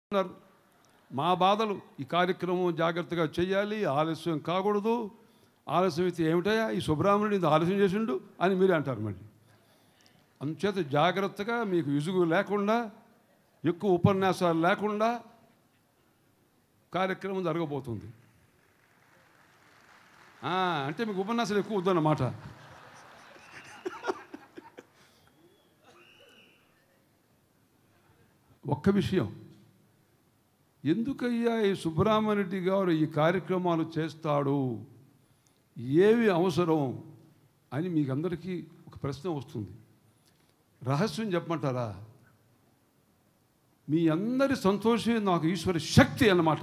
అన్నారు మా బాధలు ఈ కార్యక్రమం జాగ్రత్తగా చేయాలి ఆలస్యం కాకూడదు ఆలస్యం అయితే ఏమిటయా ఈ సుబ్రహ్మణ్యుడు ఇంత ఆలస్యం చేసిండు అని మీరే అంటారు మళ్ళీ అందుచేత జాగ్రత్తగా మీకు విసుగు లేకుండా ఎక్కువ ఉపన్యాసాలు లేకుండా కార్యక్రమం జరగబోతుంది ఆ, అంటే మీకు ఉపన్యాసాలు ఎక్కువ వద్దన్నమాట ఒక్క విషయం ఎందుకయ్యా ఈ సుబ్రహ్మణ్యరెడ్డి గారు ఈ కార్యక్రమాలు చేస్తాడు ఏవి అవసరం అని మీకు అందరికీ ఒక ప్రశ్న వస్తుంది రహస్యం చెప్పమంటారా మీ అందరి సంతోషమే నాకు ఈశ్వర శక్తి అన్నమాట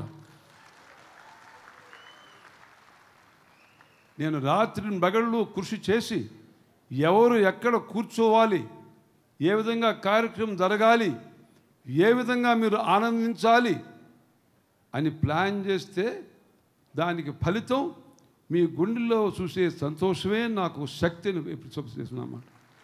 నేను రాత్రి బగళ్ళు కృషి చేసి ఎవరు ఎక్కడ కూర్చోవాలి ఏ విధంగా కార్యక్రమం జరగాలి ఏ విధంగా మీరు ఆనందించాలి అని ప్లాన్ చేస్తే దానికి ఫలితం మీ గుండెల్లో చూసే సంతోషమే నాకు శక్తిని చేస్తున్నమాట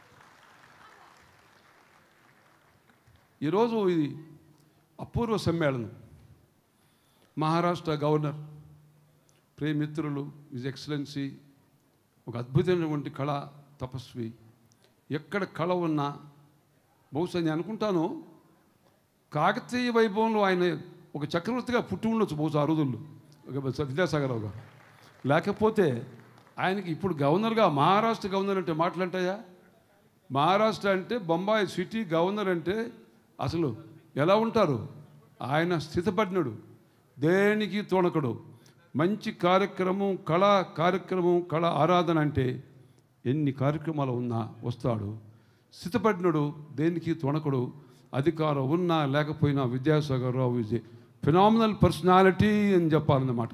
ఈరోజు ఇది అపూర్వ సమ్మేళనం మహారాష్ట్ర గవర్నర్ ప్రేమిత్రులు ఇజ్ ఎక్సలెన్సీ ఒక అద్భుతమైనటువంటి కళ తపస్వి ఎక్కడ కళ ఉన్నా బహుశా నేను అనుకుంటాను కాకతీయ వైభవంలో ఆయన ఒక చక్రవర్తిగా పుట్టి ఉండొచ్చు బహుశా ఆ రోజుల్లో ఒక విద్యాసాగరరావు గారు లేకపోతే ఆయనకి ఇప్పుడు గవర్నర్గా మహారాష్ట్ర గవర్నర్ అంటే మాటలంటాయా మహారాష్ట్ర అంటే బొంబాయి సిటీ గవర్నర్ అంటే అసలు ఎలా ఉంటారు ఆయన స్థితపడినడు దేనికి తోణకడు మంచి కార్యక్రమం కళా కార్యక్రమం కళ ఆరాధన అంటే ఎన్ని కార్యక్రమాలు ఉన్నా వస్తాడు స్థితపడినడు దేనికి తొణకడు అధికారం ఉన్నా లేకపోయినా Vidyasagar Rao is phenomenal personality అని చెప్పాలన్నమాట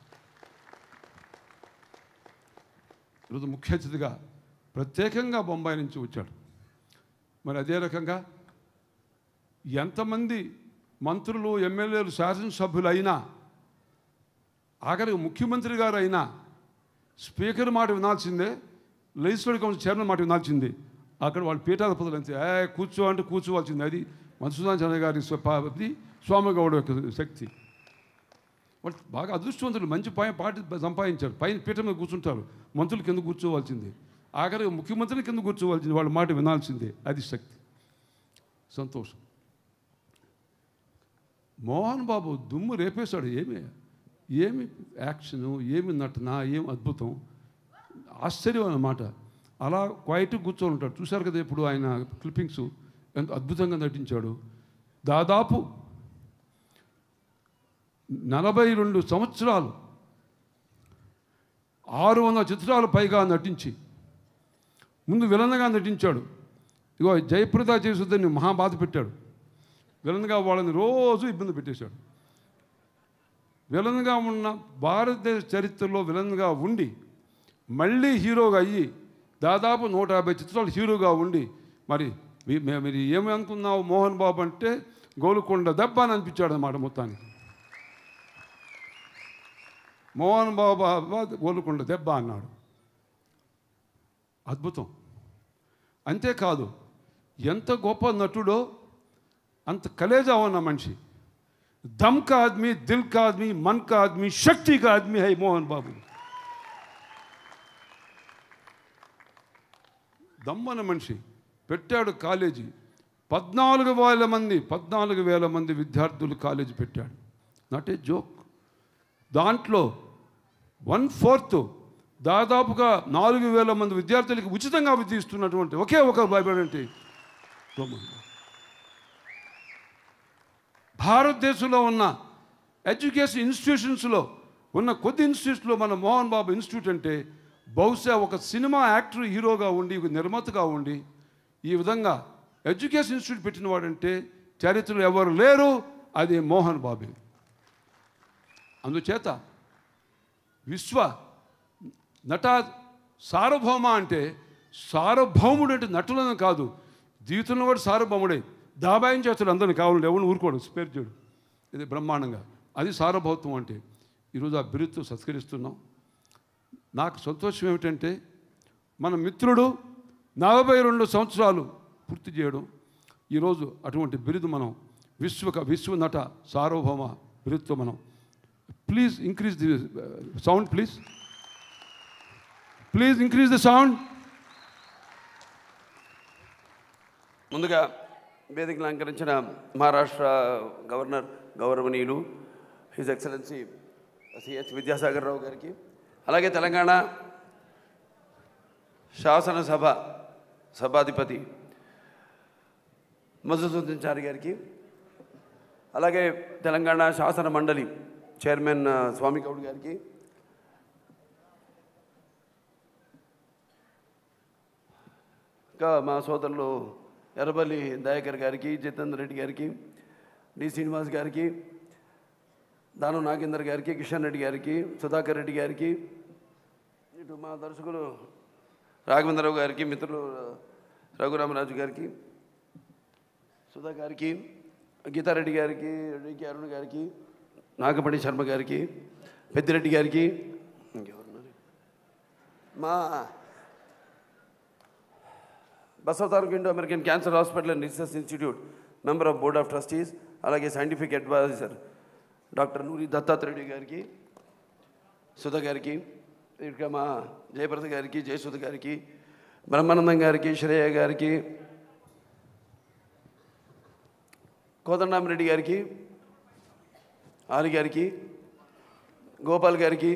ఈరోజు ముఖ్య అతిథిగా ప్రత్యేకంగా బొంబాయి నుంచి వచ్చాడు మరి అదే రకంగా ఎంతమంది మంత్రులు ఎమ్మెల్యేలు శాసనసభ్యులు అయినా ఆఖరికి ముఖ్యమంత్రి గారు అయినా స్పీకర్ మాట వినాల్సిందే లెజిస్లేటివ్ కౌన్సిల్ చైర్మన్ మాట వినాల్సిందే అక్కడ వాళ్ళు పీఠాధిపతులు అంతే ఏ కూర్చో అంటే కూర్చోవాల్సిందే అది మధుసూదన్ చంద్ర గారి స్వభావతి స్వామిగౌడ యొక్క శక్తి వాళ్ళు బాగా అదృష్టవంతులు మంచి పై పార్టీ సంపాదించారు పైన పీఠం మీద కూర్చుంటారు మంత్రులు కింద కూర్చోవాల్సిందే ఆఖరికి ముఖ్యమంత్రి కింద కూర్చోవాల్సింది వాళ్ళ మాట వినాల్సిందే అది శక్తి సంతోషం మోహన్ బాబు దుమ్ము రేపేశాడు ఏమి ఏమి యాక్షను ఏమి నటన ఏం అద్భుతం ఆశ్చర్యం అన్నమాట అలా క్వైట్ కూర్చొని ఉంటాడు చూశారు కదా ఇప్పుడు ఆయన క్లిప్పింగ్స్ ఎంత అద్భుతంగా నటించాడు దాదాపు నలభై రెండు సంవత్సరాలు ఆరు వందల చిత్రాలు పైగా నటించి ముందు విలన్గా నటించాడు ఇగో జయప్రద చేసుద్దని మహా బాధ పెట్టాడు విలన్గా వాళ్ళని రోజు ఇబ్బంది పెట్టేశాడు విలన్గా ఉన్న భారతదేశ చరిత్రలో విలన్గా ఉండి మళ్ళీ హీరోగా అయ్యి దాదాపు నూట యాభై చిత్రాలు హీరోగా ఉండి మరి మీ- మే- మీరు ఏమి అనుకున్నావు మోహన్ బాబు అంటే గోలుకొండ దెబ్బ అని అనిపించాడు అన్నమాట మొత్తానికి మోహన్ బాబు అబ్బా గోలుకొండ దెబ్బ అన్నాడు అద్భుతం అంతేకాదు ఎంత గొప్ప నటుడో అంత కలేజా ఉన్న మనిషి దమ్ కా ఆద్మీ దిల్ కా ఆద్మీ మన్ కా ఆద్మీ శక్తి కా ఆద్మీ హై మోహన్ బాబు దమ్మన మనిషి పెట్టాడు కాలేజీ పద్నాలుగు వేల మంది పద్నాలుగు వేల మంది విద్యార్థులు కాలేజీ పెట్టాడు నాట్ ఏ జోక్ దాంట్లో వన్ ఫోర్త్ దాదాపుగా నాలుగు వేల మంది విద్యార్థులకి ఉచితంగా విద్య ఇస్తున్నటువంటి ఒకే ఒక భయపడంటే భారతదేశంలో ఉన్న ఎడ్యుకేషన్ ఇన్స్టిట్యూషన్స్లో ఉన్న కొద్ది ఇన్స్టిట్యూట్స్లో మన మోహన్ బాబు ఇన్స్టిట్యూట్ అంటే బహుశా ఒక సినిమా యాక్టర్ హీరోగా ఉండి ఒక నిర్మాతగా ఉండి ఈ విధంగా ఎడ్యుకేషన్ ఇన్స్టిట్యూట్ పెట్టిన వాడంటే చరిత్రలో ఎవరు లేరు అది మోహన్ బాబే అందుచేత విశ్వ నట సార్వభౌమ అంటే సార్వభౌముడు అంటే నటులను కాదు జీవితంలో కూడా సార్వభౌముడే దాబాయించేస్తాడు అందరిని కావాలి ఎవరిని ఊరుకోడు స్పేర్ చేయడు ఇది బ్రహ్మాండంగా అది సార్వభౌత్వం అంటే ఈరోజు ఆ బిరుదుతో సత్కరిస్తున్నాం నాకు సంతోషం ఏమిటంటే మన మిత్రుడు నలభై రెండు సంవత్సరాలు పూర్తి చేయడం ఈరోజు అటువంటి బిరుదు మనం విశ్వ విశ్వ నట సార్వభౌమ విరుత్వమనం please increase the sound please please increase the sound ముందుగా వేదికలు అలంకరించిన మహారాష్ట్ర గవర్నర్ గౌరవనీయులు హిజ్ ఎక్సలెన్సీ సిహెచ్ విద్యాసాగర్ రావు గారికి అలాగే తెలంగాణ శాసనసభ సభాధిపతి మధుసూదన్ చారి గారికి అలాగే తెలంగాణ శాసన మండలి చైర్మన్ ఆ, స్వామి గౌడ్ గారికి ఇంకా మా సోదరులు ఎర్రబల్లి దయాకర్ గారికి జితేందర్ రెడ్డి గారికి డి శ్రీనివాస్ గారికి దానం నాగేందర్ గారికి కిషన్ రెడ్డి గారికి సుధాకర్ రెడ్డి గారికి ఇటు మా దర్శకులు రాఘవేంద్రరావు గారికి మిత్రులు రఘురామరాజు గారికి సుధా గారికి గీతారెడ్డి గారికి డికి అరుణ్ గారికి నాగపడి శర్మ గారికి పెద్దిరెడ్డి గారికి ఇంకెవరున్నారు మా Basavatarak Indo American cancer hospital and research institute member of board of trustees అలాగే సైంటిఫిక్ అడ్వైజర్ డాక్టర్ నూరి దత్తాత్రేయుడి గారికి సుధ గారికి ఇక మా జయప్రద గారికి జయసుధ గారికి బ్రహ్మానందం గారికి శ్రేయ గారికి కోదండరామరెడ్డి గారికి ఆలి గారికి గోపాల్ గారికి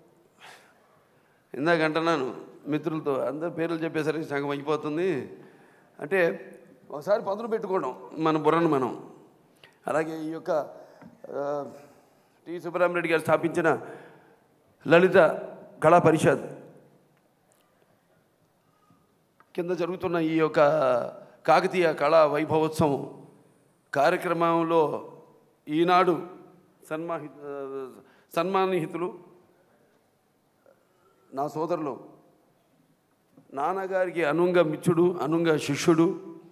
ఇందాక అంటున్నాను మిత్రులతో అందరి పేర్లు చెప్పేసరికి సగం అయిపోతుంది అంటే ఒకసారి పదులు పెట్టుకోవడం మన బుర్రను మనం అలాగే ఈ యొక్క ఆ, టి సుబ్బరామరెడ్డి గారు స్థాపించిన లలిత కళా పరిషత్ కింద జరుగుతున్న ఈ యొక్క కాకతీయ కళా వైభవోత్సవం కార్యక్రమంలో ఈనాడు సన్మాహి ఆ, సన్మానిహితులు నా సోదరులు నాన్నగారికి అనుంగ మిత్రుడు అనుంగ శిష్యుడు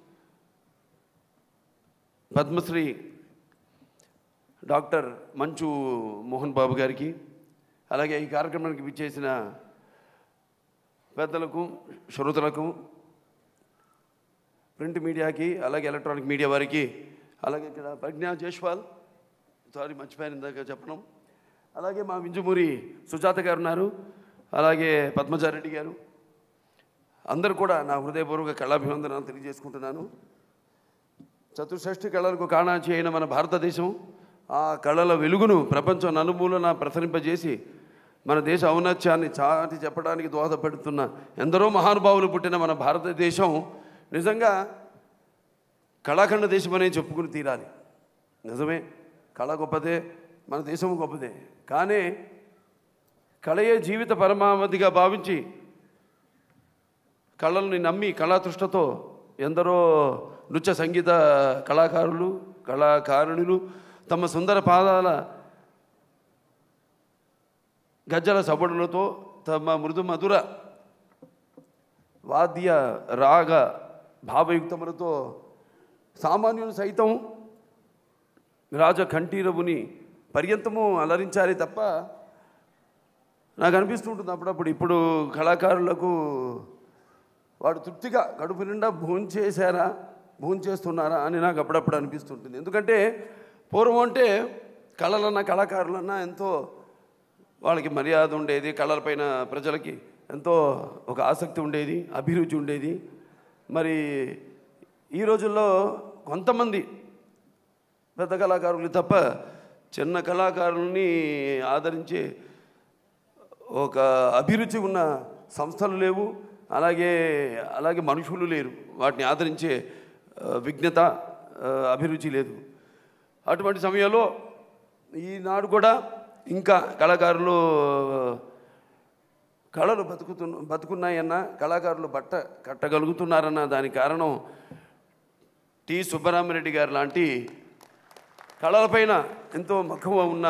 పద్మశ్రీ డాక్టర్ మంచు మోహన్ బాబు గారికి అలాగే ఈ కార్యక్రమానికి విచ్చేసిన పెద్దలకు శ్రోతలకు ప్రింట్ మీడియాకి అలాగే ఎలక్ట్రానిక్ మీడియా వారికి అలాగే ఇక్కడ ప్రజ్ఞా జైష్వాల్ సారీ మర్చిపోయాను ఇందాక చెప్పడం అలాగే మా వింజమూరి సుజాత గారు ఉన్నారు అలాగే పద్మజారెడ్డి గారు అందరూ కూడా నా హృదయపూర్వక కళాభివందనాలు తెలియజేసుకుంటున్నాను చతుషష్ఠి కళలకు కాణాచి అయిన మన భారతదేశం ఆ కళల వెలుగును ప్రపంచం నలుమూలన ప్రసరింపజేసి మన దేశ ఔన్నత్యాన్ని చాటి చెప్పడానికి దోహదపడుతున్న ఎందరో మహానుభావులు పుట్టిన మన భారతదేశం నిజంగా కళాఖండ దేశం అనే చెప్పుకుని తీరాలి నిజమే కళ గొప్పదే మన దేశం గొప్పదే కానీ కళయే జీవిత పరమావధిగా భావించి కళల్ని నమ్మి కళాతృష్టతో ఎందరో నృత్య సంగీత కళాకారులు కళాకారుణులు తమ సుందర పాదాల గజ్జల సబడులతో తమ మృదు మధుర వాద్య రాగ భావయుక్తములతో సామాన్యులు సైతం రాజ కంఠీరవుని పర్యంతము అలరించాలి తప్ప నాకు అనిపిస్తుంటుంది అప్పుడప్పుడు ఇప్పుడు కళాకారులకు వాడు తృప్తిగా కడుపు నిండా భోంచేశారా భోంచేస్తున్నారా అని నాకు అప్పుడప్పుడు అనిపిస్తుంటుంది ఎందుకంటే పూర్వం అంటే కళలన్నా కళాకారులన్నా ఎంతో వాళ్ళకి మర్యాద ఉండేది కళలపైన ప్రజలకి ఎంతో ఒక ఆసక్తి ఉండేది అభిరుచి ఉండేది మరి ఈ రోజుల్లో కొంతమంది పెద్ద కళాకారులు తప్ప చిన్న కళాకారుల్ని ఆదరించే ఒక అభిరుచి ఉన్న సంస్థలు లేవు అలాగే అలాగే మనుషులు లేరు వాటిని ఆదరించే ఆ, విజ్ఞత ఆ, అభిరుచి లేదు అటువంటి సమయంలో ఈనాడు కూడా ఇంకా కళాకారులు కళలు బతుకుతు బతుకున్నాయన్న కళాకారులు బట్ట కట్టగలుగుతున్నారన్న దానికి కారణం టి సుబ్బరామరెడ్డి గారు లాంటి కళలపైన ఎంతో మక్కువ ఉన్న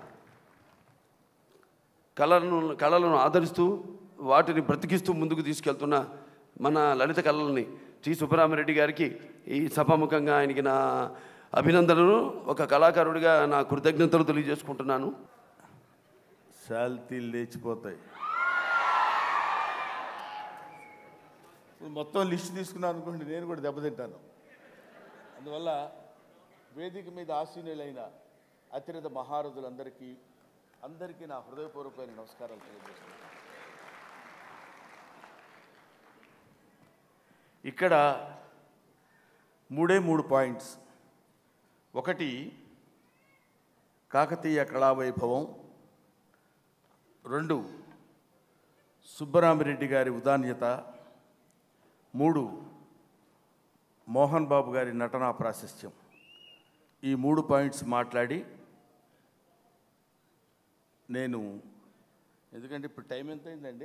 కళలను కళలను ఆదరిస్తూ వాటిని బ్రతికిస్తూ ముందుకు తీసుకెళ్తున్న మన లలిత కళలని టి సుబ్బరామరెడ్డి గారికి ఈ సభాముఖంగా ఆయనకి నా అభినందనలు ఒక కళాకారుడిగా నా కృతజ్ఞతలు తెలియజేసుకుంటున్నాను శాల్తీలు లేచిపోతాయి ఇప్పుడు మొత్తం లిస్ట్ తీసుకున్నాను అనుకోండి నేను కూడా దెబ్బతింటాను అందువల్ల వేదిక మీద ఆసీనులైన అతిరథ మహారథులందరికీ అందరికీ నా హృదయపూర్వకమైన నమస్కారాలు తెలియజేస్తున్నాను ఇక్కడ మూడే మూడు పాయింట్స్ ఒకటి కాకతీయ కళావైభవం రెండు సుబ్బరామిరెడ్డి గారి ఉదాన్యత మూడు మోహన్ బాబు గారి నటనా ప్రాశస్త్యం ఈ మూడు పాయింట్స్ మాట్లాడి నేను ఎందుకంటే ఇప్పుడు టైం ఎంత అయిందండి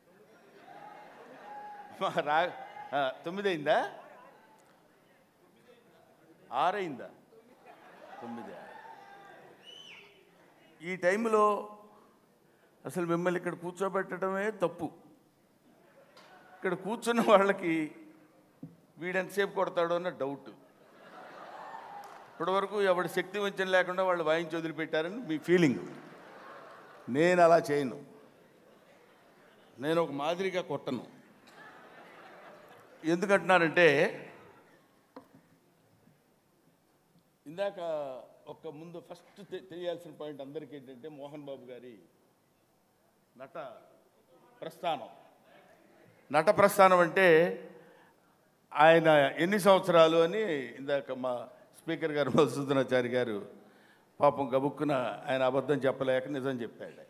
మా రా ఆ, తొమ్మిది అయిందా ఆరైందా తొమ్మిది ఈ టైంలో అసలు మిమ్మల్ని ఇక్కడ కూర్చోబెట్టడమే తప్పు ఇక్కడ కూర్చున్న వాళ్ళకి వీడెంతసేపు కొడతాడో అన్న డౌట్ ఇప్పటివరకు ఎవడి శక్తి వంచన లేకుండా వాళ్ళు వాయించి వదిలిపెట్టారని మీ ఫీలింగ్ నేను అలా చేయను నేను ఒక మాదిరిగా కొట్టను ఎందుకంటున్నానంటే ఇందాక ఒక ముందు ఫస్ట్ తె- తెలియాల్సిన పాయింట్ అందరికీ ఏంటంటే మోహన్ బాబు గారి నట ప్రస్థానం నట ప్రస్థానం అంటే ఆయన ఎన్ని సంవత్సరాలు అని ఇందాక మా స్పీకర్ గారు మధుసూదనాచారి గారు పాపం గబుక్కున ఆయన అబద్ధం చెప్పలేక నిజం చెప్పాడు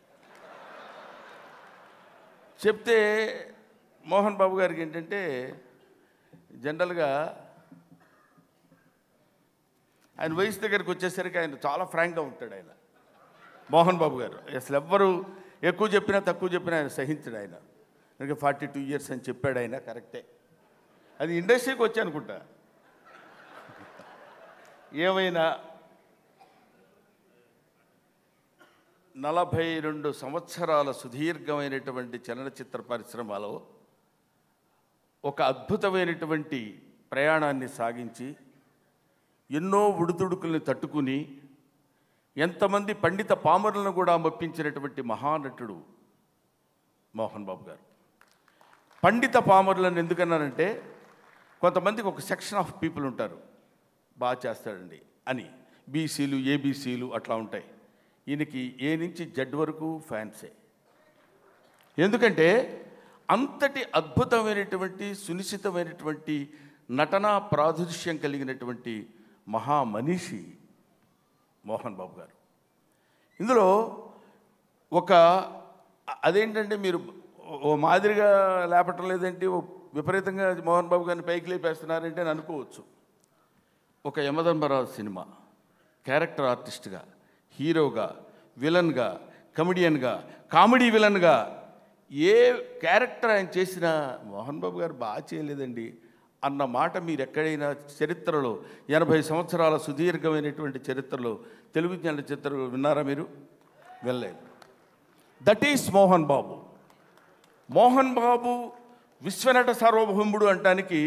చెప్తే మోహన్ బాబు గారికి ఏంటంటే జనరల్గా ఆయన వయసు దగ్గరికి వచ్చేసరికి ఆయన చాలా ఫ్రాంక్గా ఉంటాడు ఆయన మోహన్ బాబు గారు అసలు ఎవ్వరు ఎక్కువ చెప్పినా తక్కువ చెప్పినా ఆయన సహించడు ఆయన ఇంకా ఫార్టీ టూ ఇయర్స్ అని చెప్పాడు ఆయన కరెక్టే అది ఇండస్ట్రీకి వచ్చి అనుకుంటా ఏమైనా నలభై రెండు సంవత్సరాల సుదీర్ఘమైనటువంటి చలనచిత్ర పరిశ్రమలో ఒక అద్భుతమైనటువంటి ప్రయాణాన్ని సాగించి ఎన్నో ఉడుతుడుకుల్ని తట్టుకుని ఎంతమంది పండిత పామరులను కూడా మెప్పించినటువంటి మహానటుడు మోహన్ బాబు గారు పండిత పామరులను ఎందుకన్నానంటే కొంతమందికి ఒక సెక్షన్ ఆఫ్ పీపుల్ ఉంటారు బాగా చేస్తాడండి అని బీసీలు ఏబీసీలు అట్లా ఉంటాయి ఈయనకి ఏ నుంచి జడ్ వరకు ఫ్యాన్సే ఎందుకంటే అంతటి అద్భుతమైనటువంటి సునిశ్చితమైనటువంటి నటనా ప్రాదుర్శ్యం కలిగినటువంటి మహామనిషి మోహన్ బాబు గారు ఇందులో ఒక అదేంటంటే మీరు ఓ మాదిరిగా లేపటం లేదంటే ఓ విపరీతంగా మోహన్ బాబు గారిని పైకి లేపేస్తున్నారంటే అని అనుకోవచ్చు ఒక యమధర్మరాజు సినిమా క్యారెక్టర్ ఆర్టిస్ట్గా హీరోగా విలన్గా కమెడియన్గా కామెడీ విలన్గా ఏ క్యారెక్టర్ ఆయన చేసినా మోహన్ బాబు గారు బాగా చేయలేదండి అన్న మాట మీరు ఎక్కడైనా చరిత్రలో ఎనభై సంవత్సరాల సుదీర్ఘమైనటువంటి చరిత్రలో తెలుగు చలనచిత్రం విన్నారా మీరు వెళ్ళలేదు దట్ ఈస్ మోహన్ బాబు మోహన్ బాబు విశ్వనట సార్వభౌముడు అంటానికి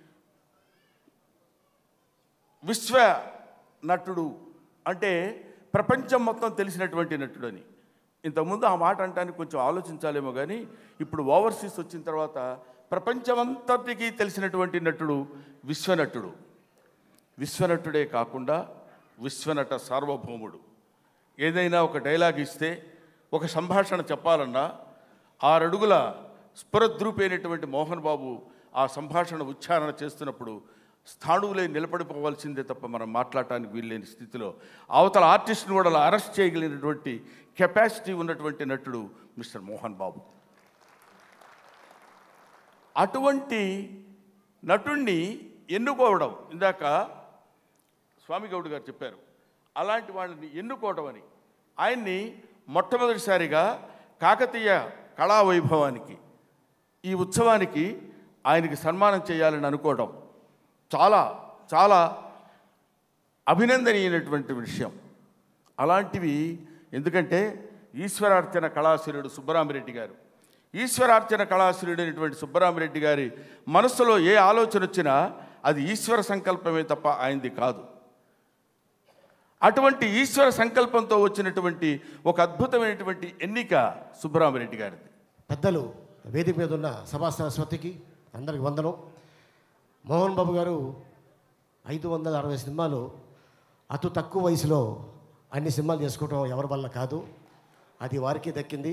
విశ్వ నటుడు అంటే ప్రపంచం మొత్తం తెలిసినటువంటి నటుడు అని ఇంతకుముందు ఆ మాట అంటానికి కొంచెం ఆలోచించాలేమో కానీ ఇప్పుడు ఓవర్సీస్ వచ్చిన తర్వాత ప్రపంచమంతటికీ తెలిసినటువంటి నటుడు విశ్వనటుడు విశ్వనటుడే కాకుండా విశ్వనట సార్వభౌముడు ఏదైనా ఒక డైలాగ్ ఇస్తే ఒక సంభాషణ చెప్పాలన్నా ఆరడుగుల స్ఫురద్రూపైనటువంటి మోహన్ బాబు ఆ సంభాషణ ఉచ్చారణ చేస్తున్నప్పుడు స్థాణువులై నిలబడిపోవాల్సిందే తప్ప మనం మాట్లాడటానికి వీల్లేని స్థితిలో అవతల ఆర్టిస్ట్ని కూడా అలా అరెస్ట్ చేయగలిగినటువంటి కెపాసిటీ ఉన్నటువంటి నటుడు మిస్టర్ మోహన్ బాబు అటువంటి నటుణ్ణి ఎన్నుకోవడం ఇందాక స్వామి గౌడ్ గారు చెప్పారు అలాంటి వాళ్ళని ఎన్నుకోవడం అని ఆయన్ని మొట్టమొదటిసారిగా కాకతీయ కళావైభవానికి ఈ ఉత్సవానికి ఆయనకి సన్మానం చేయాలని అనుకోవడం చాలా చాలా అభినందనీయమైనటువంటి విషయం అలాంటివి ఎందుకంటే ఈశ్వరార్చన కళాశీరుడు సుబ్బరామిరెడ్డి గారు ఈశ్వరార్చన కళాశీరుడు అయినటువంటి సుబ్బరామిరెడ్డి గారి మనస్సులో ఏ ఆలోచన వచ్చినా అది ఈశ్వర సంకల్పమే తప్ప ఆయనది కాదు అటువంటి ఈశ్వర సంకల్పంతో వచ్చినటువంటి ఒక అద్భుతమైనటువంటి ఎన్నిక సుబ్బరామిరెడ్డి గారిది పెద్దలు వేదిక మీద ఉన్న సభా సరస్వతికి అందరికి వందనం మోహన్ బాబు గారు ఐదు వందల అరవై సినిమాలు అతి తక్కువ వయసులో అన్ని సినిమాలు చేసుకోవడం ఎవరి వల్ల కాదు అది వారికి దక్కింది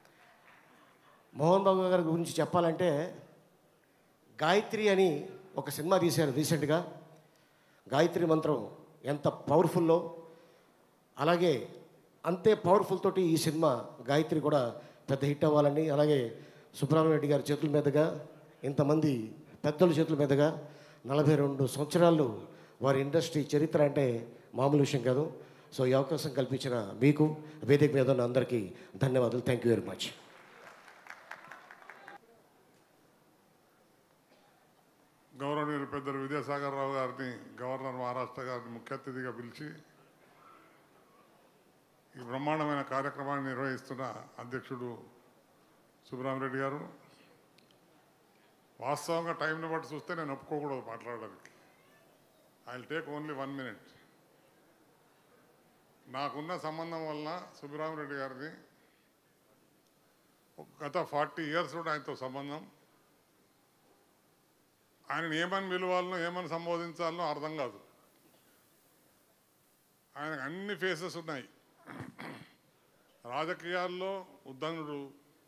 మోహన్ బాబు గారి గురించి చెప్పాలంటే గాయత్రి అని ఒక సినిమా తీశారు రీసెంట్గా గాయత్రి మంత్రం ఎంత పవర్ఫుల్లో అలాగే అంతే పవర్ఫుల్ తోటి ఈ సినిమా గాయత్రి కూడా పెద్ద హిట్ అవ్వాలని అలాగే సుబ్రహ్మణ్య గారి చేతుల మీదుగా ఇంతమంది పెద్దల చేతుల మీదుగా నలభై రెండు సంవత్సరాలు వారి ఇండస్ట్రీ చరిత్ర అంటే మామూలు విషయం కాదు సో ఈ అవకాశం కల్పించిన మీకు వేదిక మీద ఉన్న అందరికీ ధన్యవాదాలు థ్యాంక్ యూ వెరీ మచ్ గౌరవనీయులు పెద్దలు విద్యాసాగర్ రావు గారిని గవర్నర్ మహారాష్ట్ర గారిని ముఖ్య అతిథిగా పిలిచి ఈ బ్రహ్మాండమైన కార్యక్రమాన్ని నిర్వహిస్తున్న అధ్యక్షుడు సుబ్రహ్మరెడ్డి గారు వాస్తవంగా టైంని బట్టి చూస్తే నేను ఒప్పుకోకూడదు మాట్లాడడానికి I take only one minute నాకున్న సంబంధం వలన సుబ్రహ్మరెడ్డి గారిని గత ఫార్టీ ఇయర్స్ కూడా ఆయనతో సంబంధం ఆయన ఏమని పిలవాలనో ఏమని సంబోధించాలనో అర్థం కాదు ఆయనకు అన్ని ఫేసెస్ ఉన్నాయి రాజకీయాల్లో ఉద్దండుడు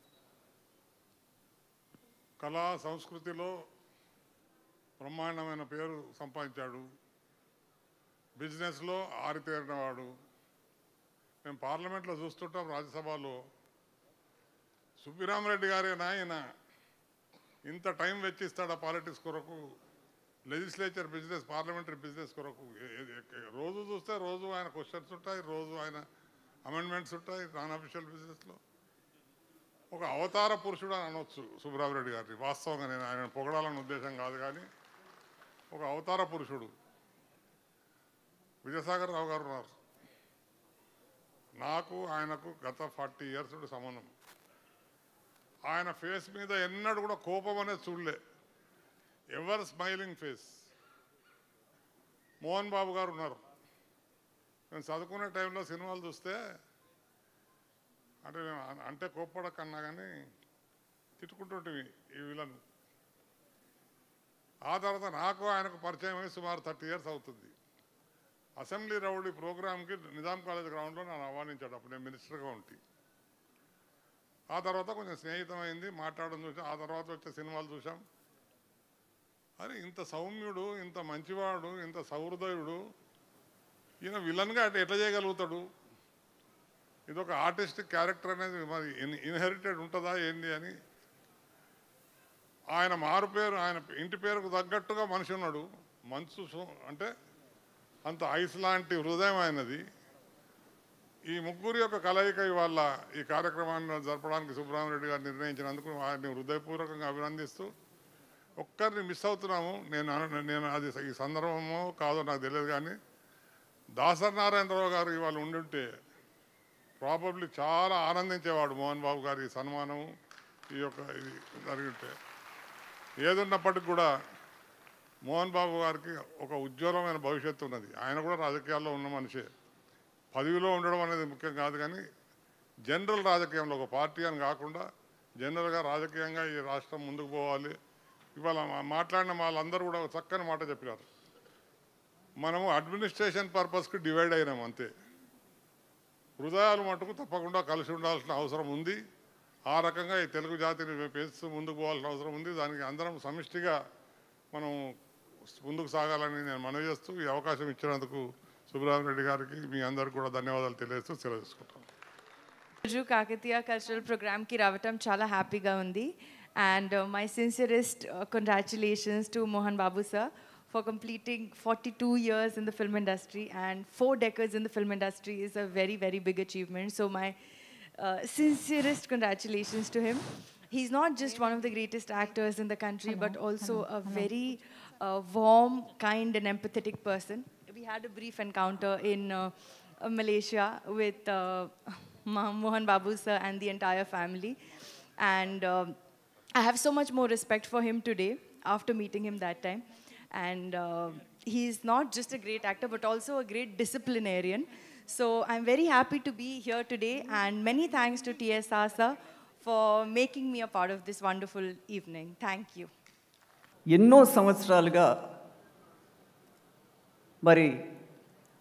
కళా సంస్కృతిలో బ్రహ్మాండమైన పేరు సంపాదించాడు బిజినెస్లో ఆరితేరినవాడు మేము పార్లమెంట్లో చూస్తుంటాం రాజ్యసభలో సుబ్బిరామరెడ్డి గారే నాయన ఇంత టైం వెచ్చిస్తాడు ఆ పాలిటిక్స్ కొరకు లెజిస్లేచర్ బిజినెస్ పార్లమెంటరీ బిజినెస్ కొరకు ఏ- ఏ- ఏ- రోజు చూస్తే రోజు ఆయన క్వశ్చన్స్ ఉంటాయి రోజు ఆయన అమెండ్మెంట్స్ ఉంటాయి నాన్ అఫీషియల్ బిజినెస్లో ఒక అవతార పురుషుడు అని అనొచ్చు సుబ్రహ్మరెడ్డి గారిని వాస్తవంగా నేను ఆయన పొగడాలన్న ఉద్దేశం కాదు కానీ ఒక అవతార పురుషుడు విజయసాగర్ రావు గారు ఉన్నారు నాకు ఆయనకు గత ఫార్టీ ఇయర్స్ సంబంధం ఆయన ఫేస్ మీద ఎన్నడూ కూడా కోపం అనేది చూడలే ever smiling face Mohan Babu గారు ఉన్నారు నేను చదువుకునే టైంలో సినిమాలు చూస్తే అంటే నేను అన్- అంటే కోప్పడకన్నా కానీ తిట్టుకుంటుంటివి ఈ విలన్ ఆ తర్వాత నాకు ఆయనకు పరిచయం అయ్యి సుమారు థర్టీ ఇయర్స్ అవుతుంది అసెంబ్లీ రౌడీ ప్రోగ్రామ్కి నిజాం కాలేజ్ గ్రౌండ్లో నన్ను ఆహ్వానించాడు అప్పుడు నేను మినిస్టర్గా ఉంటే ఆ తర్వాత కొంచెం స్నేహితమైంది మాట్లాడడం చూసాం ఆ తర్వాత వచ్చే సినిమాలు చూసాం అరే ఇంత సౌమ్యుడు ఇంత మంచివాడు ఇంత సహృదయుడు ఈయన విలన్గా అటు ఎట్లా చేయగలుగుతాడు ఇది ఒక ఆర్టిస్టిక్ క్యారెక్టర్ అనేది మరి ఇన్హెరిటెడ్ ఉంటుందా ఏంటి అని ఆయన మారు పేరు ఆయన ఇంటి పేరుకు తగ్గట్టుగా మనిషి ఉన్నాడు మనసు సు- అంటే అంత ఐస్ లాంటి హృదయం ఆయనది ఈ ముగ్గురు యొక్క కలయిక ఇవాళ ఈ కార్యక్రమాన్ని జరపడానికి సుబ్రహ్మరెడ్డి గారు నిర్ణయించినందుకు వారిని హృదయపూర్వకంగా అభినందిస్తూ ఒక్కరిని మిస్ అవుతున్నాము నేను అన- నేను అది ఈ సందర్భమో కాదో నాకు తెలియదు కానీ దాసరి నారాయణరావు గారు ఇవాళ ఉండుంటే ప్రాబబ్లీ చాలా ఆనందించేవాడు మోహన్ బాబు గారి ఈ సన్మానం ఈ యొక్క ఇది జరిగితే ఏదున్నప్పటికి కూడా మోహన్ బాబు గారికి ఒక ఉజ్వలమైన భవిష్యత్తు ఉన్నది ఆయన కూడా రాజకీయాల్లో ఉన్న మనిషే పదవిలో ఉండడం అనేది ముఖ్యం కాదు కానీ జనరల్ రాజకీయంలో ఒక పార్టీ అని కాకుండా జనరల్గా రాజకీయంగా ఈ రాష్ట్రం ముందుకు పోవాలి ఇవాళ మా- మాట్లాడిన వాళ్ళందరూ కూడా ఒక చక్కని మాట చెప్పినారు మనము అడ్మినిస్ట్రేషన్ పర్పస్కి డివైడ్ అయినాం అంతే హృదయాలు మటుకు తప్పకుండా కలిసి ఉండాల్సిన అవసరం ఉంది ఆ రకంగా ఈ తెలుగు జాతిని పెంచుతూ ముందుకు పోవాల్సిన అవసరం ఉంది దానికి అందరం సమిష్టిగా మనం ముందుకు సాగాలని నేను మనవి చేస్తూ ఈ అవకాశం ఇచ్చినందుకు సుబ్రహ్మరెడ్డి గారికి మీ అందరికీ కూడా ధన్యవాదాలు తెలియజేస్తూ సెలవు తీసుకుంటాను రోజు కాకతీయ కల్చరల్ ప్రోగ్రామ్కి రావటం చాలా హ్యాపీగా ఉంది and my sincerest congratulations to Mohan Babu sir for completing 42 years in the film industry and four decades in the film industry is a very, very big achievement. So, my uh, sincerest congratulations to him. He's not just one of the greatest actors in the country, but also a very uh, warm, kind, and empathetic person. We had a brief encounter in uh, uh, Malaysia with uh, Ma- Mohan Babu sir and the entire family. And um, I have so much more respect for him today after meeting him that time. And uh, he's not just a great actor, but also a great disciplinarian. So I'm very happy to be here today. And many thanks to TSR sir for making me a part of this wonderful evening. Thank you. ఎన్నో సంవత్సరాలుగా మరి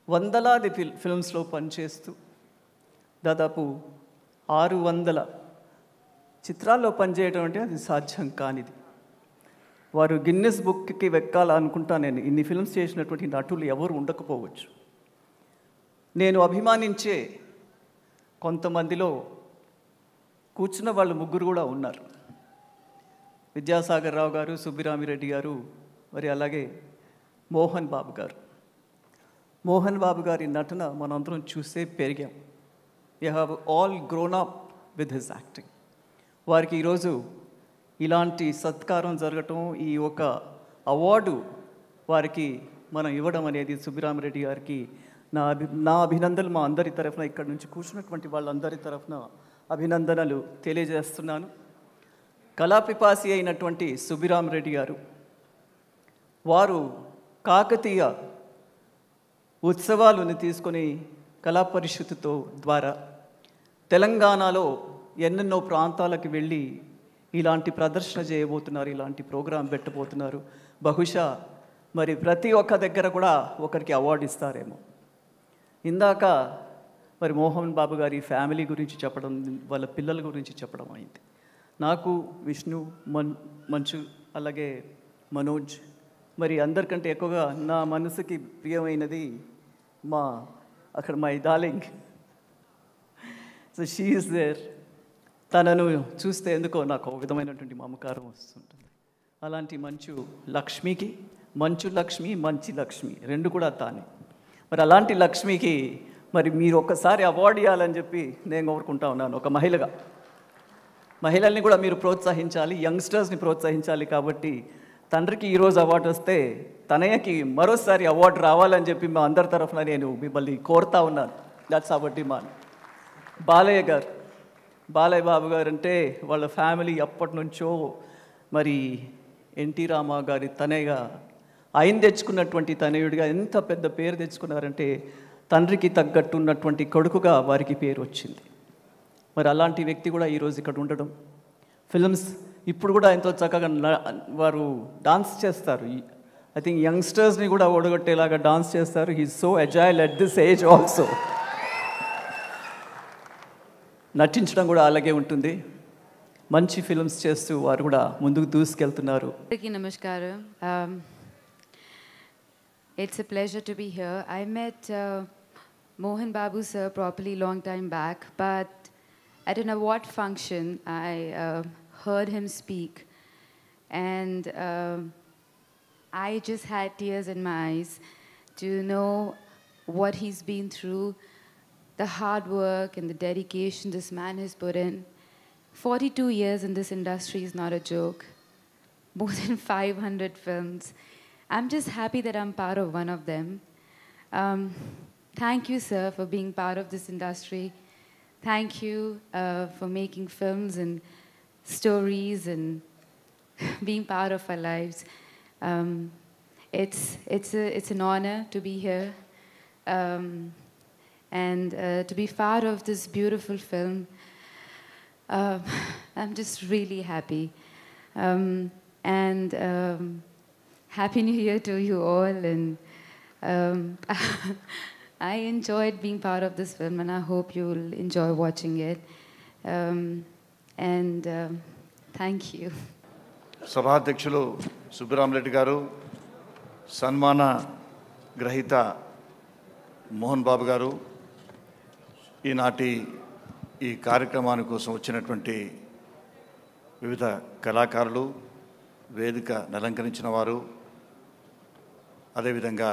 వందలాది fill ఫిల్మ్స్లో పనిచేస్తూ దాదాపు ఆరు వందల చిత్రాల్లో పనిచేయడం అంటే అది సాధ్యం కానిది వారు గిన్నెస్ బుక్కి వెక్కాలనుకుంటా నేను ఇన్ని ఫిల్మ్స్ చేసినటువంటి నటులు ఎవరు ఉండకపోవచ్చు నేను అభిమానించే కొంతమందిలో కూర్చున్న వాళ్ళు ముగ్గురు కూడా ఉన్నారు విద్యాసాగర్ రావు గారు సుబ్బిరామిరెడ్డి గారు మరి అలాగే మోహన్ బాబు గారు మోహన్ బాబు గారి నటన మనందరం చూసే పెరిగాం you have all grown up with his acting వారికి ఈరోజు ఇలాంటి సత్కారం జరగటం ఈ ఒక అవార్డు వారికి మనం ఇవ్వడం అనేది సుబ్బిరామిరెడ్డి గారికి నా అభి నా అభినందనలు మా అందరి తరఫున ఇక్కడ నుంచి కూర్చున్నటువంటి వాళ్ళందరి తరఫున అభినందనలు తెలియజేస్తున్నాను కళాపిపాసి అయినటువంటి సుబ్బిరామిరెడ్డి గారు వారు కాకతీయ ఉత్సవాలను తీసుకొని కళా పరిషత్తుతో ద్వారా తెలంగాణలో ఎన్నెన్నో ప్రాంతాలకు వెళ్ళి ఇలాంటి ప్రదర్శన చేయబోతున్నారు ఇలాంటి ప్రోగ్రాం పెట్టబోతున్నారు బహుశా మరి ప్రతి ఒక్క దగ్గర కూడా ఒకరికి అవార్డు ఇస్తారేమో ఇందాక మరి మోహన్ బాబు గారి ఫ్యామిలీ గురించి చెప్పడం వాళ్ళ పిల్లల గురించి చెప్పడం అయింది నాకు విష్ణు మన్ మంచు అలాగే మనోజ్ మరి అందరికంటే ఎక్కువగా నా మనసుకి ప్రియమైనది మా అక్కడ my darling so she is there తనను చూస్తే ఎందుకో నాకు ఒక విధమైనటువంటి మమకారం వస్తుంటుంది అలాంటి మంచు లక్ష్మికి మంచు లక్ష్మి మంచి లక్ష్మి రెండు కూడా తానే మరి అలాంటి లక్ష్మికి మరి మీరు ఒక్కసారి అవార్డు ఇవ్వాలని చెప్పి నేను కోరుకుంటా ఉన్నాను ఒక మహిళగా మహిళల్ని కూడా మీరు ప్రోత్సహించాలి యంగ్స్టర్స్ని ప్రోత్సహించాలి కాబట్టి తండ్రికి ఈరోజు అవార్డు వస్తే తనయ్యకి మరోసారి అవార్డు రావాలని చెప్పి మా అందరి తరఫున నేను మిమ్మల్ని కోరుతా ఉన్నాను దట్స్ అవర్ డిమాండ్ బాలయ్య గారు బాలయ్య బాబు గారు అంటే వాళ్ళ ఫ్యామిలీ అప్పటి నుంచో మరి ఎన్టీ రామా గారి తనయ్యగా ఆయన తెచ్చుకున్నటువంటి తనయుడిగా ఎంత పెద్ద పేరు తెచ్చుకున్నారంటే తండ్రికి తగ్గట్టు ఉన్నటువంటి కొడుకుగా వారికి పేరు వచ్చింది మరి అలాంటి వ్యక్తి కూడా ఈరోజు ఇక్కడ ఉండడం ఫిల్మ్స్ ఇప్పుడు కూడా ఎంతో చక్కగా న- వారు డాన్స్ చేస్తారు ఐ థింక్ యంగ్స్టర్స్ని కూడా ఓడగొట్టేలాగా డాన్స్ చేస్తారు he so agile at this age also నటించడం కూడా అలాగే ఉంటుంది మంచి ఫిల్మ్స్ చేస్తూ వారు కూడా ముందుకు దూసుకెళ్తున్నారు అందరికీ నమస్కారం Um, it's a pleasure to be here. I met uh, Mohan Babu sir properly long time back, but at an award function, I uh, heard him speak, and um, I just had tears in my eyes to know what he's been through, the hard work and the dedication this man has put in. 42 years in this industry is not a joke more than 500 films. I'm just happy that I'm part of one of them. Um, thank you, sir, for being part of this industry. Thank you uh, for making films and stories and being part of our lives. Um, it's, it's, a, it's an honor to be here um, and uh, to be part of this beautiful film. Um, I'm just really happy. Um, and um, Happy New Year to you all. And um, I enjoyed being part of this film, and I hope you'll enjoy watching it. Um, and um, thank you. సభాధ్యక్షులు సుబ్బిరామరెడ్డి గారు సన్మాన గ్రహీత మోహన్ బాబు గారు ఈనాటి ఈ కార్యక్రమాని కోసం వచ్చినటువంటి వివిధ కళాకారులు వేదిక అలంకరించిన వారు అదేవిధంగా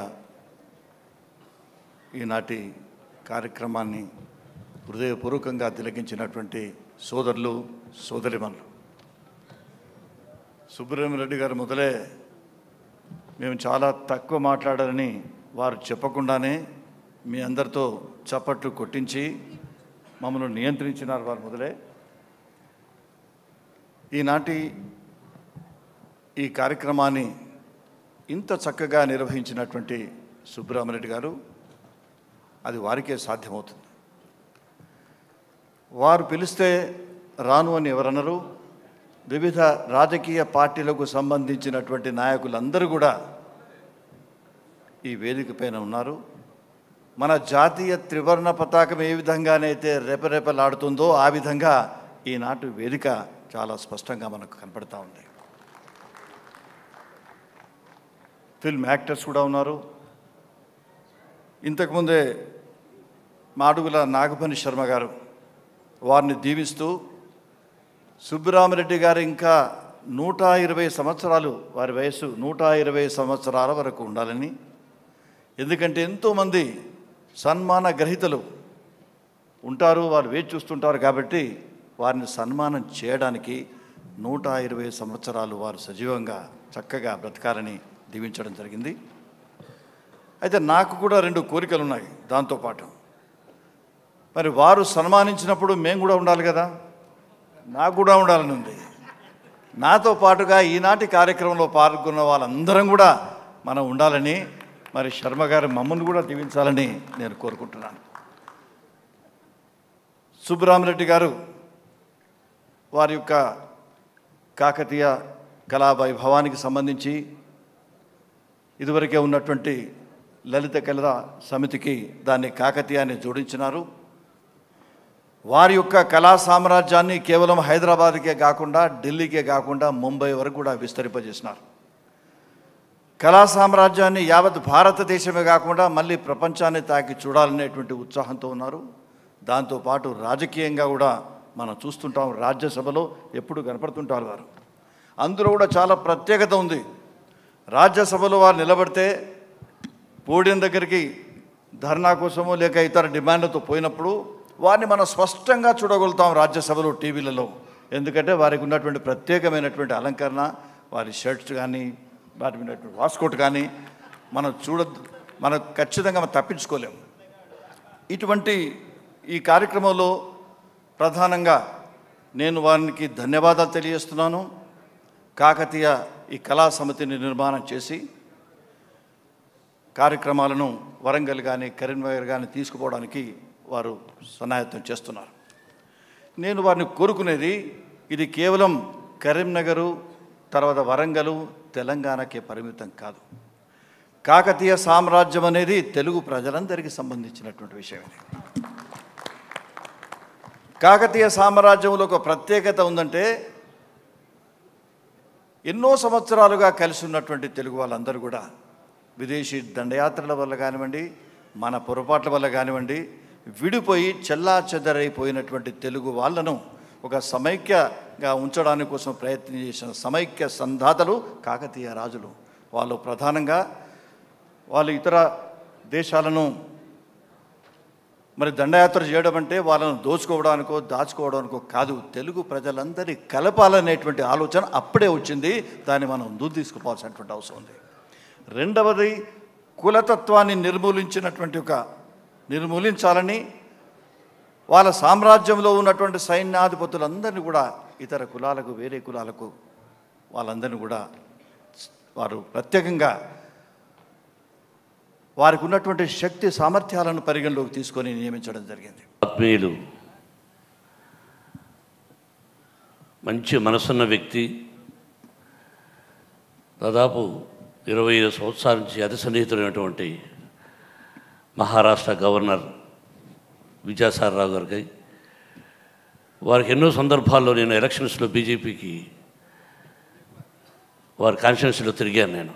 ఈనాటి కార్యక్రమాన్ని హృదయపూర్వకంగా తిలకించినటువంటి సోదరులు సోదరిమణులు సుబ్రహ్మరెడ్డి గారు మొదలే మేము చాలా తక్కువ మాట్లాడాలని వారు చెప్పకుండానే మీ అందరితో చప్పట్లు కొట్టించి మమ్మల్ని నియంత్రించినారు వారు మొదలే ఈనాటి ఈ కార్యక్రమాన్ని ఇంత చక్కగా నిర్వహించినటువంటి సుబ్రహ్మరెడ్డి గారు అది వారికే సాధ్యమవుతుంది వారు పిలిస్తే రాను అని ఎవరన్నారు వివిధ రాజకీయ పార్టీలకు సంబంధించినటువంటి నాయకులందరూ కూడా ఈ వేదిక పైన ఉన్నారు మన జాతీయ త్రివర్ణ పతాకం ఏ విధంగానైతే రెపరెపలాడుతుందో ఆ విధంగా ఈనాటి వేదిక చాలా స్పష్టంగా మనకు కనపడతా ఉంది ఫిల్మ్ యాక్టర్స్ కూడా ఉన్నారు ఇంతకుముందే మాడుగుల నాగపని శర్మ గారు వారిని దీవిస్తూ సుబ్బరామరెడ్డి గారు ఇంకా నూట ఇరవై సంవత్సరాలు వారి వయస్సు నూట ఇరవై సంవత్సరాల వరకు ఉండాలని ఎందుకంటే ఎంతోమంది సన్మాన గ్రహీతలు ఉంటారు వారు వేచి చూస్తుంటారు కాబట్టి వారిని సన్మానం చేయడానికి నూట ఇరవై సంవత్సరాలు వారు సజీవంగా చక్కగా బ్రతకాలని దీవించడం జరిగింది అయితే నాకు కూడా రెండు కోరికలు ఉన్నాయి దాంతోపాటు మరి వారు సన్మానించినప్పుడు మేము కూడా ఉండాలి కదా నాకు కూడా ఉండాలని ఉంది నాతో పాటుగా ఈనాటి కార్యక్రమంలో పాల్గొన్న వాళ్ళందరం కూడా మనం ఉండాలని మరి శర్మ గారు మమ్మల్ని కూడా దీవించాలని నేను కోరుకుంటున్నాను సుబ్బరామరెడ్డి గారు వారి యొక్క కాకతీయ కళా వైభవానికి సంబంధించి ఇదివరకే ఉన్నటువంటి లలిత కళ సమితికి దాన్ని కాకతీయాన్ని జోడించినారు వారి యొక్క కళా సామ్రాజ్యాన్ని కేవలం హైదరాబాద్కే కాకుండా ఢిల్లీకే కాకుండా ముంబై వరకు కూడా విస్తరింపజేసినారు కళా సామ్రాజ్యాన్ని యావత్ భారతదేశమే కాకుండా మళ్ళీ ప్రపంచాన్ని తాకి చూడాలనేటువంటి ఉత్సాహంతో ఉన్నారు దాంతోపాటు రాజకీయంగా కూడా మనం చూస్తుంటాం రాజ్యసభలో ఎప్పుడు కనపడుతుంటారు వారు అందులో కూడా చాలా ప్రత్యేకత ఉంది రాజ్యసభలో వారు నిలబడితే పోడియం దగ్గరికి ధర్నా కోసమో లేక ఇతర డిమాండ్లతో పోయినప్పుడు వారిని మనం స్పష్టంగా చూడగలుగుతాం రాజ్యసభలో టీవీలలో ఎందుకంటే వారికి ఉన్నటువంటి ప్రత్యేకమైనటువంటి అలంకరణ వారి షర్ట్స్ కానీ వాటి మీద వాస్కోట్ కానీ మనం చూడ మనం ఖచ్చితంగా మనం తప్పించుకోలేము ఇటువంటి ఈ కార్యక్రమంలో ప్రధానంగా నేను వారికి ధన్యవాదాలు తెలియజేస్తున్నాను కాకతీయ ఈ కళా సమితిని నిర్మాణం చేసి కార్యక్రమాలను వరంగల్ కానీ కరీంనగర్ కానీ తీసుకుపోవడానికి వారు సన్నాహితం చేస్తున్నారు నేను వారిని కోరుకునేది ఇది కేవలం కరీంనగరు తర్వాత వరంగలు తెలంగాణకే పరిమితం కాదు కాకతీయ సామ్రాజ్యం అనేది తెలుగు ప్రజలందరికీ సంబంధించినటువంటి విషయం ఇది కాకతీయ సామ్రాజ్యంలో ఒక ప్రత్యేకత ఉందంటే ఎన్నో సంవత్సరాలుగా కలిసి ఉన్నటువంటి తెలుగు వాళ్ళందరూ కూడా విదేశీ దండయాత్రల వల్ల కానివ్వండి మన పొరపాట్ల వల్ల కానివ్వండి విడిపోయి చెల్లా చెదరైపోయినటువంటి తెలుగు వాళ్ళను ఒక సమైక్యగా ఉంచడానికి కోసం ప్రయత్నం చేసిన సమైక్య సంధాతలు కాకతీయ రాజులు వాళ్ళు ప్రధానంగా వాళ్ళు ఇతర దేశాలను మరి దండయాత్ర చేయడం అంటే వాళ్ళను దోచుకోవడానికో దాచుకోవడానికో కాదు తెలుగు ప్రజలందరి కలపాలనేటువంటి ఆలోచన అప్పుడే వచ్చింది దాన్ని మనం ముందు తీసుకుపోవాల్సినటువంటి అవసరం ఉంది రెండవది కులతత్వాన్ని నిర్మూలించినటువంటి ఒక నిర్మూలించాలని వాళ్ళ సామ్రాజ్యంలో ఉన్నటువంటి సైన్యాధిపతులందరినీ కూడా ఇతర కులాలకు వేరే కులాలకు వాళ్ళందరినీ కూడా వారు ప్రత్యేకంగా వారికి ఉన్నటువంటి శక్తి సామర్థ్యాలను పరిగణలోకి తీసుకొని నియమించడం జరిగింది ఆత్మీయులు మంచి మనసున్న వ్యక్తి దాదాపు ఇరవై ఐదు సంవత్సరాల నుంచి అతి సన్నిహితులైనటువంటి మహారాష్ట్ర గవర్నర్ విద్యాసాగరరావు గారికి వారికి ఎన్నో సందర్భాల్లో నేను ఎలక్షన్స్లో బీజేపీకి వారి కాన్స్టిట్యున్సీలో తిరిగాను నేను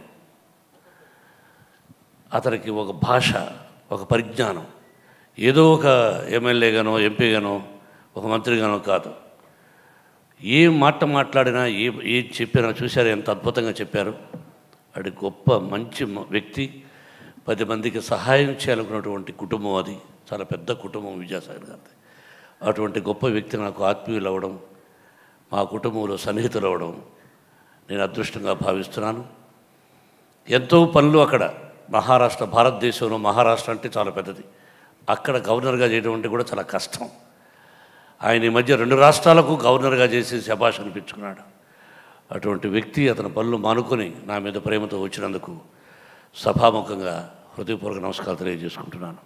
అతనికి ఒక భాష ఒక పరిజ్ఞానం ఏదో ఒక ఎమ్మెల్యేగానో ఎంపీగానో ఒక మంత్రిగానో కాదు ఏ మాట మాట్లాడినా ఏ ఏ చెప్పినా చూశారు ఎంత అద్భుతంగా చెప్పారు అది గొప్ప మంచి మ- వ్యక్తి పది మందికి సహాయం చేయాలనుకున్నటువంటి కుటుంబం అది చాలా పెద్ద కుటుంబం విద్యాసాగర్ గారిది అటువంటి గొప్ప వ్యక్తి నాకు ఆత్మీయులు అవ్వడం మా కుటుంబంలో సన్నిహితులు అవ్వడం నేను అదృష్టంగా భావిస్తున్నాను ఎంతో పనులు అక్కడ మహారాష్ట్ర భారతదేశంలో మహారాష్ట్ర అంటే చాలా పెద్దది అక్కడ గవర్నర్గా చేయడం అంటే కూడా చాలా కష్టం ఆయన ఈ మధ్య రెండు రాష్ట్రాలకు గవర్నర్గా చేసి శబాష్ అనిపించుకున్నాడు అటువంటి వ్యక్తి అతని పనులు మానుకొని నా మీద ప్రేమతో వచ్చినందుకు సభాముఖంగా హృదయపూర్వక నమస్కారాలు తెలియజేసుకుంటున్నాను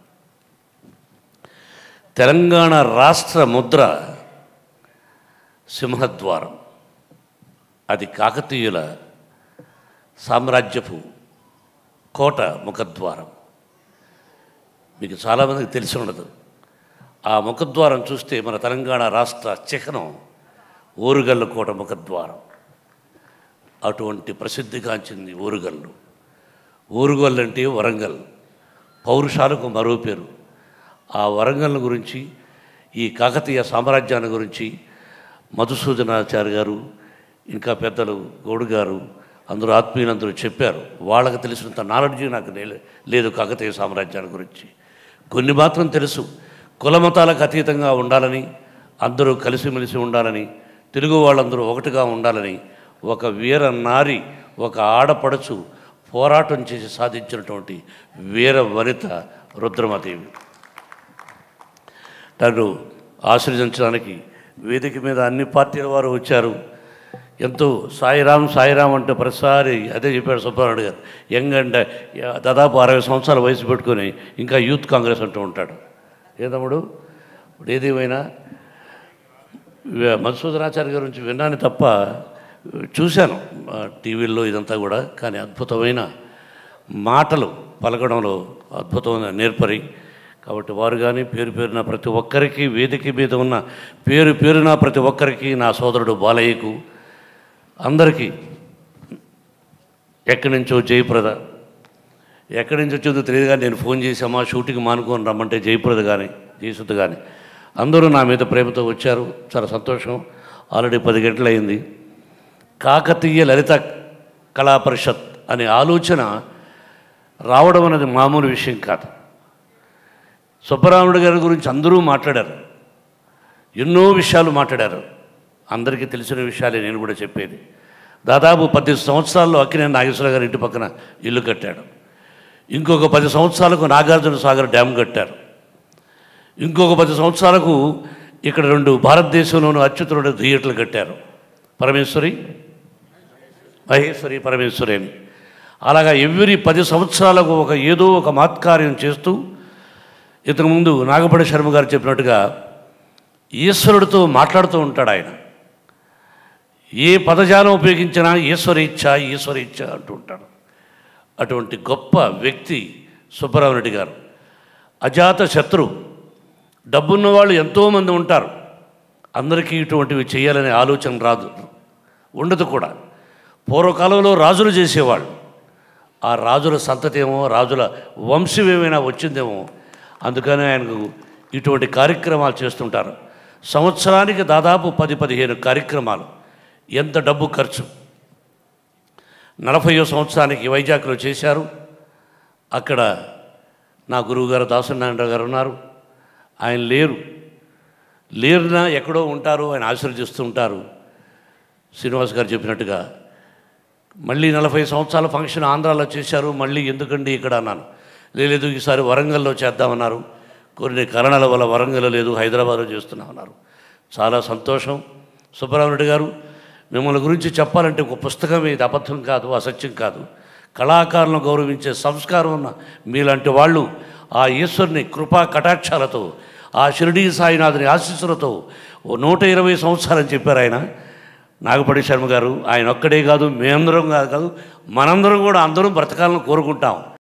తెలంగాణ రాష్ట్ర ముద్ర సింహద్వారం అది కాకతీయుల సామ్రాజ్యపు కోట ముఖద్వారం మీకు చాలామందికి తెలిసి ఉండదు ఆ ముఖద్వారం చూస్తే మన తెలంగాణ రాష్ట్ర చిహ్నం ఓరుగల్లు కోట ముఖద్వారం అటువంటి ప్రసిద్ధిగాంచింది ఓరుగల్లు ఓరుగల్లు అంటే వరంగల్ పౌరుషాలకు మరో పేరు ఆ వరంగల్ గురించి ఈ కాకతీయ సామ్రాజ్యాన్ని గురించి మధుసూదనాచార్య గారు ఇంకా పెద్దలు గౌడు గారు అందరూ ఆత్మీయులందరూ చెప్పారు వాళ్ళకి తెలిసినంత నాలెడ్జ్ నాకు లే- లేదు కాకతీయ సామ్రాజ్యాన్ని గురించి కొన్ని మాత్రం తెలుసు కులమతాలకు అతీతంగా ఉండాలని అందరూ కలిసిమెలిసి ఉండాలని తెలుగు వాళ్ళందరూ ఒకటిగా ఉండాలని ఒక వీర నారి ఒక ఆడపడుచు పోరాటం చేసి సాధించినటువంటి వీర వనిత రుద్రమదేవి నన్ను ఆశ్రయించడానికి వేదిక మీద అన్ని పార్టీల వారు వచ్చారు ఎంతో సాయిరాం సాయిరాం అంటే ప్రతిసారి అదే చెప్పాడు సుబ్బారెడ్డి గారు యంగ్ అండ్ దాదాపు అరవై సంవత్సరాల వయసు పెట్టుకొని ఇంకా యూత్ కాంగ్రెస్ అంటూ ఉంటాడు ఏ తమ్ముడు ఇప్పుడు ఏదేమైనా వ- మధుసూదనాచార్య గారి గురించి విన్నాను తప్ప చూశాను ఆ, టీవీల్లో ఇదంతా కూడా కానీ అద్భుతమైన మాటలు పలకడంలో అద్భుతమైన నేర్పరి కాబట్టి వారు కానీ పేరు పేరున ప్రతి ఒక్కరికి వేదిక మీద ఉన్న పేరు పేరున ప్రతి ఒక్కరికి నా సోదరుడు బాలయ్యకు అందరికీ ఎక్కడి నుంచో జయప్రద ఎక్కడి నుంచి వచ్చిందో తెలియదు కానీ నేను ఫోన్ చేసి అమ్మా షూటింగ్ మానుకొని రమ్మంటే జయప్రద కానీ జయసుద్ధ కానీ అందరూ నా మీద ప్రేమతో వచ్చారు చాలా సంతోషం ఆల్రెడీ పది గంటలైంది కాకతీయ లలిత కళా పరిషత్ అనే ఆలోచన రావడం అనేది మామూలు విషయం కాదు సుబ్బరాముడు గారి గురించి అందరూ మాట్లాడారు ఎన్నో విషయాలు మాట్లాడారు అందరికీ తెలిసిన విషయాలే నేను కూడా చెప్పేది దాదాపు పది సంవత్సరాల్లో అక్కినేని నాగేశ్వర గారి ఇంటి పక్కన ఇల్లు కట్టాడు ఇంకొక పది సంవత్సరాలకు నాగార్జున సాగర్ డ్యామ్ కట్టారు ఇంకొక పది సంవత్సరాలకు ఇక్కడ రెండు భారతదేశంలోనూ అత్యుత్తరుడు థియేటర్లు కట్టారు పరమేశ్వరి మహేశ్వరి పరమేశ్వరి అని అలాగా ఎవ్రీ పది సంవత్సరాలకు ఒక ఏదో ఒక మాత్కార్యం చేస్తూ ఇంతకుముందు నాగపడి శర్మ గారు చెప్పినట్టుగా ఈశ్వరుడితో మాట్లాడుతూ ఉంటాడు ఆయన ఏ పదజాలం ఉపయోగించినా ఈశ్వరేచ్ఛ ఈశ్వరేచ్ఛ అంటూ ఉంటాడు అటువంటి గొప్ప వ్యక్తి సుబ్బరామరెడ్డి గారు అజాత శత్రు డబ్బున్న వాళ్ళు ఎంతోమంది ఉంటారు అందరికీ ఇటువంటివి చేయాలనే ఆలోచన రాదు ఉండదు కూడా పూర్వకాలంలో రాజులు చేసేవాళ్ళు ఆ రాజుల సంతతి ఏమో రాజుల వంశం ఏమైనా వచ్చిందేమో అందుకని ఆయనకు ఇటువంటి కార్యక్రమాలు చేస్తుంటారు సంవత్సరానికి దాదాపు పది పదిహేను కార్యక్రమాలు ఎంత డబ్బు ఖర్చు నలభైయో సంవత్సరానికి వైజాగ్లో చేశారు అక్కడ నా గురువుగారు దాసనారాయణ గారు ఉన్నారు ఆయన లేరు లేరునా ఎక్కడో ఉంటారు ఆయన ఆశీర్వదిస్తూ ఉంటారు శ్రీనివాస్ గారు చెప్పినట్టుగా మళ్ళీ నలభై సంవత్సరాల ఫంక్షన్ ఆంధ్రాలో చేశారు మళ్ళీ ఎందుకండి ఇక్కడ అన్నాను లేదు ఈసారి వరంగల్లో చేద్దామన్నారు కొన్ని కారణాల వల్ల వరంగల్ లేదు హైదరాబాద్లో చేస్తున్నామన్నారు చాలా సంతోషం సుబ్బరామరెడ్డి గారు మిమ్మల్ని గురించి చెప్పాలంటే ఒక పుస్తకం ఇది అబద్ధం కాదు అసత్యం కాదు కళాకారులను గౌరవించే సంస్కారం ఉన్న మీలాంటి వాళ్ళు ఆ ఈశ్వరుని కృపా కటాక్షాలతో ఆ షిరిడీ సాయినాథుని ఆశీస్సులతో ఓ నూట ఇరవై సంవత్సరాలని చెప్పారు ఆయన నాగపడి శర్మ గారు ఆయన ఒక్కడే కాదు మేమందరం కాదు కాదు మనందరం కూడా అందరం బ్రతకాలని కోరుకుంటాం